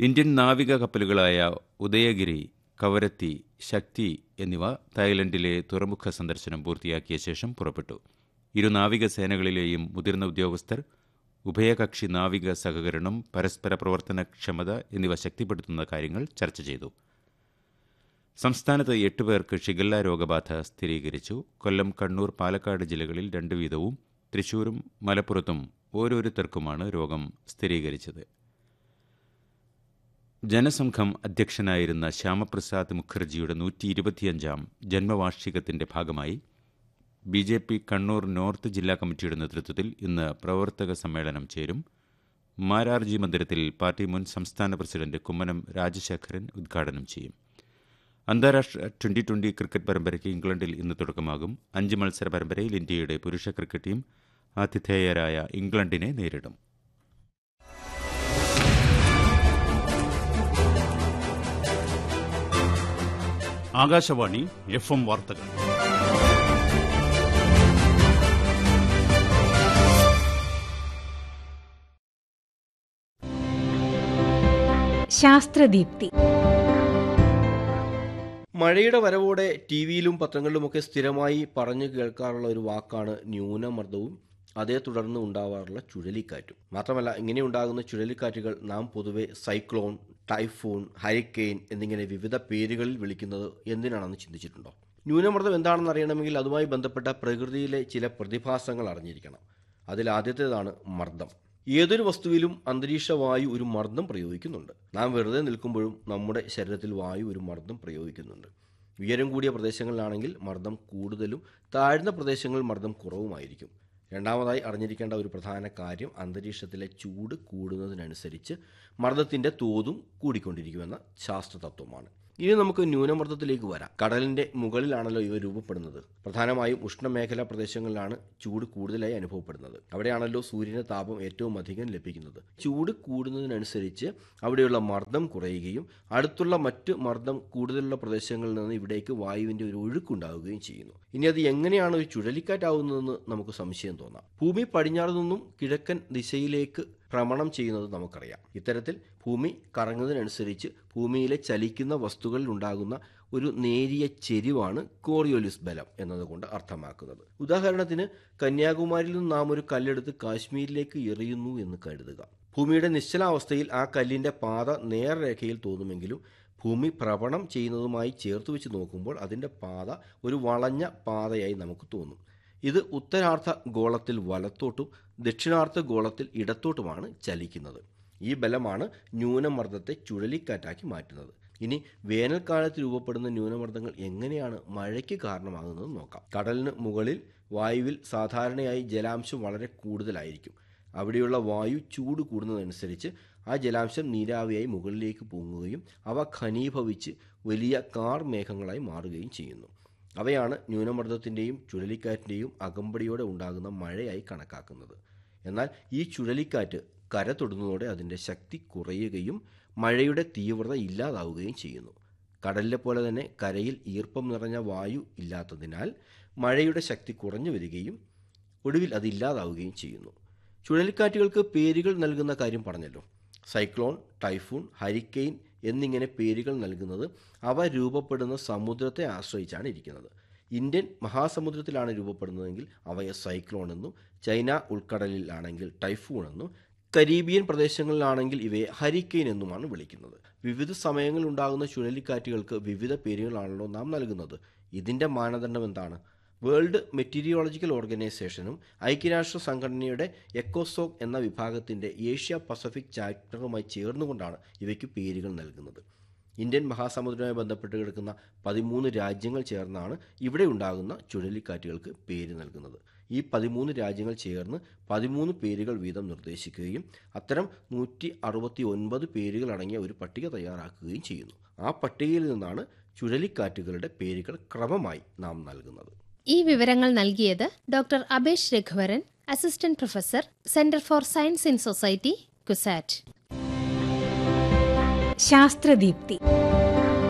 Indian നാവിക കപ്പലുകളായ ഉദയഗിരി കവരത്തി ശക്തി എന്നിവ തായ്ലൻഡിലെ തുറമുഖ സന്ദർശനം പൂർത്തിയാക്കിയ ശേഷം പുറപ്പെട്ടു ഇരു നാവികസേനകളിലെയും മുതിർന്ന ഉദ്യോഗസ്ഥർ ഉഭയകക്ഷി നാവിക സഹകരണം പരസ്പര പ്രവർത്തനക്ഷമത എന്നിവ ശക്തിപ്പെടുത്തുന്ന കാര്യങ്ങൾ ചർച്ച ചെയ്തു സംസ്ഥാനത്ത് എട്ട് പേർക്ക് ഷിഗല്ല രോഗബാധ സ്ഥിരീകരിച്ചു കൊല്ലം കണ്ണൂർ പാലക്കാട് ജില്ലകളിൽ രണ്ട് വീതവും തൃശൂരും മലപ്പുറത്തും ഓരോരുത്തർക്കുമാണ് രോഗം സ്ഥിരീകരിച്ചത് ജനസംഘം അധ്യക്ഷനായിരുന്ന ശ്യാമപ്രസാദ് മുഖർജിയുടെ നൂറ്റി ഇരുപത്തിയഞ്ചാം ജന്മവാർഷികത്തിന്റെ ഭാഗമായി B J P Kannur north ജില്ലാ കമ്മിറ്റിയുടെ നേതൃത്വത്തിൽ ഇന്ന് പ്രവർത്തക സമ്മേളനം ചേരും മാരാർജി മന്ദിരത്തിൽ പാർട്ടി മുൻ സംസ്ഥാന പ്രസിഡന്റ് കുമ്മനം രാജശേഖരൻ ഉദ്ഘാടനം ചെയ്യും അന്താരാഷ്ട്ര ട്വന്റി ട്വന്റി ക്രിക്കറ്റ് പരമ്പരയ്ക്ക് ഇംഗ്ലണ്ടിൽ ഇന്ന് തുടക്കമാകും അഞ്ച് മത്സര പരമ്പരയിൽ ഇന്ത്യയുടെ പുരുഷ ക്രിക്കറ്റ് ടീം ആതിഥേയരായ ഇംഗ്ലണ്ടിനെ നേരിടും ആകാശവാണി എഫ് എം വാർത്തകൾ ശാസ്ത്രദീപ്തി മഴയുടെ വരവോടെ ടി വിയിലും പത്രങ്ങളിലുമൊക്കെ സ്ഥിരമായി പറഞ്ഞു കേൾക്കാറുള്ള ഒരു വാക്കാണ് ന്യൂനമർദ്ദവും അതേ തുടർന്ന് ഉണ്ടാവാറുള്ള ചുഴലിക്കാറ്റും മാത്രമല്ല ഇങ്ങനെ ഉണ്ടാകുന്ന ചുഴലിക്കാറ്റുകൾ നാം പൊതുവെ സൈക്ലോൺ ടൈഫൂൺ ഹരിക്കെയിൻ എന്നിങ്ങനെ വിവിധ പേരുകളിൽ വിളിക്കുന്നത് എന്തിനാണെന്ന് ചിന്തിച്ചിട്ടുണ്ടോ ന്യൂനമർദ്ദം എന്താണെന്ന് അറിയണമെങ്കിൽ അതുമായി ബന്ധപ്പെട്ട പ്രകൃതിയിലെ ചില പ്രതിഭാസങ്ങൾ അറിഞ്ഞിരിക്കണം അതിൽ ആദ്യത്തേതാണ് മർദ്ദം ഏതൊരു വസ്തുവിലും അന്തരീക്ഷ വായു ഒരു മർദ്ദം പ്രയോഗിക്കുന്നുണ്ട് നാം വെറുതെ നിൽക്കുമ്പോഴും നമ്മുടെ ശരീരത്തിൽ വായു ഒരു മർദ്ദം പ്രയോഗിക്കുന്നുണ്ട് ഉയരം കൂടിയ പ്രദേശങ്ങളിലാണെങ്കിൽ മർദ്ദം കൂടുതലും താഴ്ന്ന പ്രദേശങ്ങളിൽ മർദ്ദം കുറവുമായിരിക്കും രണ്ടാമതായി അറിഞ്ഞിരിക്കേണ്ട ഒരു പ്രധാന കാര്യം അന്തരീക്ഷത്തിലെ ചൂട് കൂടുന്നതിനനുസരിച്ച് മർദ്ദത്തിൻ്റെ തോതും കൂടിക്കൊണ്ടിരിക്കുമെന്ന ശാസ്ത്രതത്വമാണ് ഇനി നമുക്ക് ന്യൂനമർദ്ദത്തിലേക്ക് വരാം കടലിന്റെ മുകളിലാണല്ലോ ഇവ രൂപപ്പെടുന്നത് പ്രധാനമായും ഉഷ്ണമേഖലാ പ്രദേശങ്ങളിലാണ് ചൂട് കൂടുതലായി അനുഭവപ്പെടുന്നത് അവിടെയാണല്ലോ സൂര്യന്റെ താപം ഏറ്റവും അധികം ലഭിക്കുന്നത് ചൂട് കൂടുന്നതിനനുസരിച്ച് അവിടെയുള്ള മർദ്ദം കുറയുകയും അടുത്തുള്ള മറ്റ് മർദ്ദം കൂടുതലുള്ള പ്രദേശങ്ങളിൽ നിന്ന് ഇവിടേക്ക് വായുവിന്റെ ഒരു ഒഴുക്കുണ്ടാവുകയും ചെയ്യുന്നു ഇനി അത് എങ്ങനെയാണ് ഒരു ചുഴലിക്കാറ്റാവുന്നതെന്ന് നമുക്ക് സംശയം തോന്നാം ഭൂമി പടിഞ്ഞാറ് നിന്നും കിഴക്കൻ ദിശയിലേക്ക് ഭ്രമണം ചെയ്യുന്നത് നമുക്കറിയാം ഇത്തരത്തിൽ ഭൂമി കറങ്ങുന്നതിനനുസരിച്ച് ഭൂമിയിലെ ചലിക്കുന്ന വസ്തുക്കളിൽ ഉണ്ടാകുന്ന ഒരു നേരിയ ചെരിവാണ് കോറിയോലിസ് ബലം എന്നതുകൊണ്ട് അർത്ഥമാക്കുന്നത് ഉദാഹരണത്തിന് കന്യാകുമാരിയിൽ നിന്ന് നാം ഒരു കല്ലെടുത്ത് കാശ്മീരിലേക്ക് എറിയുന്നു എന്ന് കരുതുക ഭൂമിയുടെ നിശ്ചലാവസ്ഥയിൽ ആ കല്ലിന്റെ പാത നേർരേഖയിൽ തോന്നുമെങ്കിലും ഭൂമി ഭ്രമണം ചെയ്യുന്നതുമായി ചേർത്ത് വെച്ച് നോക്കുമ്പോൾ അതിൻ്റെ പാത ഒരു വളഞ്ഞ പാതയായി നമുക്ക് തോന്നും ഇത് ഉത്തരാർദ്ധ ഗോളത്തിൽ വലത്തോട്ടും ദക്ഷിണാർദ്ധ ഗോളത്തിൽ ഇടത്തോട്ടുമാണ് ചലിക്കുന്നത് ഈ ബലമാണ് ന്യൂനമർദ്ദത്തെ ചുഴലിക്കാറ്റാക്കി മാറ്റുന്നത് ഇനി വേനൽക്കാലത്ത് രൂപപ്പെടുന്ന ന്യൂനമർദ്ദങ്ങൾ എങ്ങനെയാണ് മഴയ്ക്ക് കാരണമാകുന്നത് നോക്കാം കടലിന് മുകളിൽ വായുവിൽ സാധാരണയായി ജലാംശം വളരെ കൂടുതലായിരിക്കും അവിടെയുള്ള വായു ചൂട് കൂടുന്നതനുസരിച്ച് ആ ജലാംശം നീരാവിയായി മുകളിലേക്ക് പൊങ്ങുകയും അവ ഘനീഭവിച്ച് വലിയ കാർ മേഘങ്ങളായി മാറുകയും ചെയ്യുന്നു അവയാണ് ന്യൂനമർദ്ദത്തിൻ്റെയും ചുഴലിക്കാറ്റിൻ്റെയും അകമ്പടിയോടെ ഉണ്ടാകുന്ന മഴയായി കണക്കാക്കുന്നത് എന്നാൽ ഈ ചുഴലിക്കാറ്റ് കര തൊടുന്നതോടെ അതിൻ്റെ ശക്തി കുറയുകയും മഴയുടെ തീവ്രത ഇല്ലാതാവുകയും ചെയ്യുന്നു കടലിലെ പോലെ തന്നെ കരയിൽ ഈർപ്പം നിറഞ്ഞ വായു ഇല്ലാത്തതിനാൽ മഴയുടെ ശക്തി കുറഞ്ഞു വരികയും ഒടുവിൽ അത് ഇല്ലാതാവുകയും ചെയ്യുന്നു ചുഴലിക്കാറ്റുകൾക്ക് പേരുകൾ നൽകുന്ന കാര്യം പറഞ്ഞല്ലോ സൈക്ലോൺ ടൈഫൂൺ ഹരിക്കെയിൻ എന്നിങ്ങനെ പേരുകൾ നൽകുന്നത് അവ രൂപപ്പെടുന്ന സമുദ്രത്തെ ആശ്രയിച്ചാണ് ഇരിക്കുന്നത് ഇന്ത്യൻ മഹാസമുദ്രത്തിലാണ് രൂപപ്പെടുന്നതെങ്കിൽ അവയെ സൈക്ലോൺ എന്നും ചൈന ഉൾക്കടലിലാണെങ്കിൽ ടൈഫൂൺ എന്നും കരീബിയൻ പ്രദേശങ്ങളിലാണെങ്കിൽ ഇവയെ ഹരിക്കെയിൻ എന്നുമാണ് വിളിക്കുന്നത് വിവിധ സമയങ്ങളിൽ ഉണ്ടാകുന്ന ചുഴലിക്കാറ്റുകൾക്ക് വിവിധ പേരുകളാണല്ലോ നാം നൽകുന്നത് ഇതിൻ്റെ മാനദണ്ഡം എന്താണ് വേൾഡ് മെറ്റീരിയോളജിക്കൽ ഓർഗനൈസേഷനും ഐക്യരാഷ്ട്ര സംഘടനയുടെ എക്കോസോക് എന്ന വിഭാഗത്തിൻ്റെ ഏഷ്യ പസഫിക് ചാപ്റ്ററുമായി ചേർന്നുകൊണ്ടാണ് ഇവയ്ക്ക് പേരുകൾ നൽകുന്നത് ഇന്ത്യൻ മഹാസമുദ്രവുമായി ബന്ധപ്പെട്ട് കിടക്കുന്ന പതിമൂന്ന് രാജ്യങ്ങൾ ചേർന്നാണ് ഇവിടെ ഉണ്ടാകുന്ന ചുഴലിക്കാറ്റുകൾക്ക് പേര് നൽകുന്നത് ഈ പതിമൂന്ന് രാജ്യങ്ങൾ ചേർന്ന് പതിമൂന്ന് പേരുകൾ വീതം നിർദ്ദേശിക്കുകയും അത്തരം നൂറ്റി അറുപത്തി ഒൻപത് പേരുകൾ അടങ്ങിയ ഒരു പട്ടിക തയ്യാറാക്കുകയും ചെയ്യുന്നു ആ പട്ടികയിൽ നിന്നാണ് ചുഴലിക്കാറ്റുകളുടെ പേരുകൾ ക്രമമായി നാം നൽകുന്നത് ഈ വിവരങ്ങൾ നൽകിയത് doctor Abhesh Raghuvaran assistant professor centre for science in society CUSAT ശാസ്ത്രദീപ്തി